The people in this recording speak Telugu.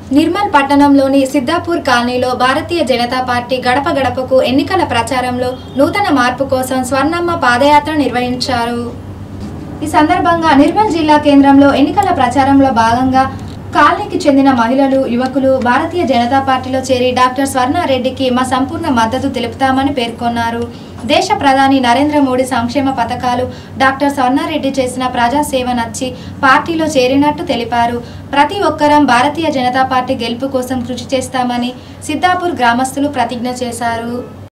నిర్మల్ పట్టణంలోని సిద్ధాపూర్ కాలనీలో భారతీయ జనతా పార్టీ గడప గడపకు ఎన్నికల ప్రచారంలో నూతన మార్పు కోసం స్వర్ణమ్మ పాదయాత్ర నిర్వహించారు ఈ సందర్భంగా నిర్మల్ జిల్లా కేంద్రంలో ఎన్నికల ప్రచారంలో భాగంగా కాలనీకి చెందిన మహిళలు యువకులు భారతీయ జనతా పార్టీలో చేరి డాక్టర్ స్వర్ణారెడ్డికి మా సంపూర్ణ మద్దతు తెలుపుతామని పేర్కొన్నారు దేశ ప్రధాని నరేంద్ర మోడీ సంక్షేమ పథకాలు డాక్టర్ స్వర్ణారెడ్డి చేసిన ప్రజాసేవ నచ్చి పార్టీలో చేరినట్టు తెలిపారు ప్రతి ఒక్కరం భారతీయ జనతా పార్టీ గెలుపు కోసం కృషి చేస్తామని సిద్ధాపూర్ గ్రామస్తులు ప్రతిజ్ఞ చేశారు